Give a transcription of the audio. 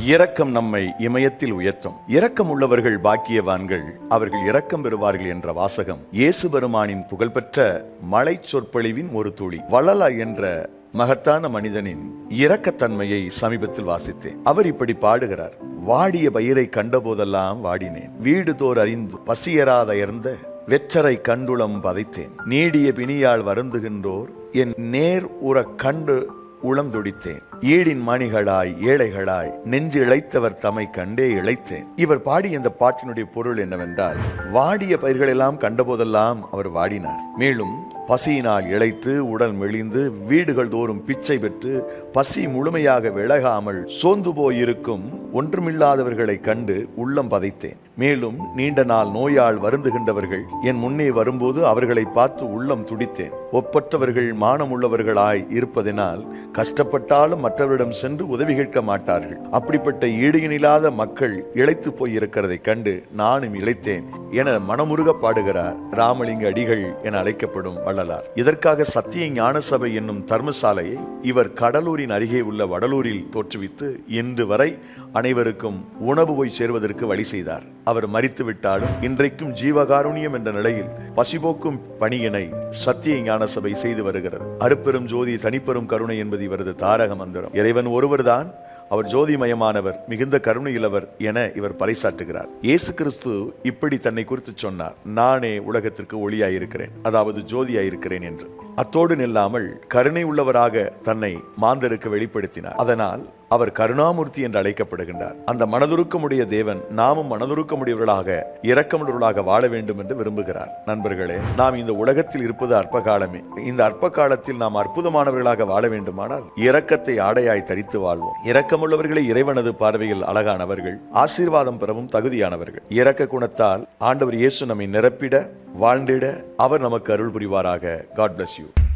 இரக்கம் நம்மை இமயத்தில் உயர்த்தும் இரக்கம் உள்ளவர்கள் பாக்கியவான்கள் அவர்கள் இரக்கம் பெறுவார்கள் என்ற வாசகம் இயேசு பெருமானின் புகழ்பெற்ற மலை சொற்பொழிவின் ஒரு துளி வள்ளலா என்ற மகத்தான மனிதனின் இரக்கத்தன்மையை சமீபத்தில் வாசித்தேன் அவர் இப்படி பாடுகிறார் வாடிய பயிரை கண்டபோதெல்லாம் வாடினேன் வீடு தோர் அறிந்து பசியராதயர்ந்த வெற்றரை கண்டுளம் பதைத்தேன் நீடிய பிணியால் வருந்துகின்றோர் என் நேர் உற கண்டு உளம் துடித்தேன் ஈடின் மணிகளாய் ஏழைகளாய் நெஞ்சு இழைத்தவர் தம்மை கண்டே இழைத்தேன் இவர் பாடிய இந்த பாட்டினுடைய பொருள் என்னவென்றால் வாடிய பயிர்களெல்லாம் கண்டபோதெல்லாம் அவர் வாடினார் மேலும் பசியினால் இழைத்து உடல் மெலிந்து வீடுகள் தோறும் பிச்சை பெற்று பசி முழுமையாக விலகாமல் சோர்ந்து போயிருக்கும் ஒன்றுமில்லாதவர்களை கண்டு உள்ளம் பதைத்தேன் மேலும் நீண்ட நாள் நோயால் வருந்துகின்றவர்கள் என் முன்னே வரும்போது அவர்களை பார்த்து உள்ளம் துடித்தேன் ஒப்பற்றவர்கள் மானமுள்ளவர்களாய் இருப்பதனால் கஷ்டப்பட்டாலும் மற்றவரிடம் சென்று உதவி கேட்க மாட்டார்கள் அப்படிப்பட்ட ஈடுயினில்லாத மக்கள் இழைத்து போய் இருக்கிறதை கண்டு நானும் இழைத்தேன் என மனமுருக பாடுகிறார் ராமலிங்க அடிகள் என அழைக்கப்படும் வள்ளலார் இதற்காக சத்திய ஞான சபை என்னும் தர்மசாலையை இவர் கடலூரின் அருகே உள்ள வடலூரில் தோற்றுவித்து இன்று வரை அனைவருக்கும் உணவு போய் சேர்வதற்கு வழி செய்தார் அவர் மறித்து விட்டாலும் இன்றைக்கும் ஜீவகாருண்யம் என்ற நிலையில் பசிபோக்கும் பணியினை சத்திய ஞான சபை செய்து வருகிறது அருப்பெரும் ஜோதி தனிப்பெரும் கருணை என்பது இவரது தாரக மந்திரம் இறைவன் ஒருவர்தான் அவர் ஜோதிமயமானவர் மிகுந்த கருணையுள்ளவர் என இவர் பறைசாற்றுகிறார் இயேசு கிறிஸ்து இப்படி தன்னை குறித்து சொன்னார் நானே உலகத்திற்கு ஒளியாயிருக்கிறேன் அதாவது ஜோதியாயிருக்கிறேன் என்று அத்தோடு நில்லாமல் கருணை உள்ளவராக தன்னை மாந்தருக்கு வெளிப்படுத்தினார் அதனால் அவர் கருணாமூர்த்தி என்று அழைக்கப்படுகின்றார் அந்த மனதுருக்கமுடைய தேவன் நாமும் மனதுருக்கமுடையவர்களாக இரக்கமுள்ளவர்களாக வாழ வேண்டும் என்று விரும்புகிறார் நண்பர்களே நாம் இந்த உலகத்தில் இருப்பது அற்ப காலமே இந்த அற்ப காலத்தில் நாம் அற்புதமானவர்களாக வாழ வேண்டுமானால் இரக்கத்தை ஆடையாய் தரித்து வாழ்வோம் இரக்கமுள்ளவர்களே இறைவனது பார்வையில் அழகானவர்கள் ஆசீர்வாதம் பெறவும் தகுதியானவர்கள் இரக்க குணத்தால் ஆண்டவர் இயேசு நம்மை நிரப்பிட வாழ்ந்திட அவர் நமக்கு அருள் புரிவாராக காட் bless யூ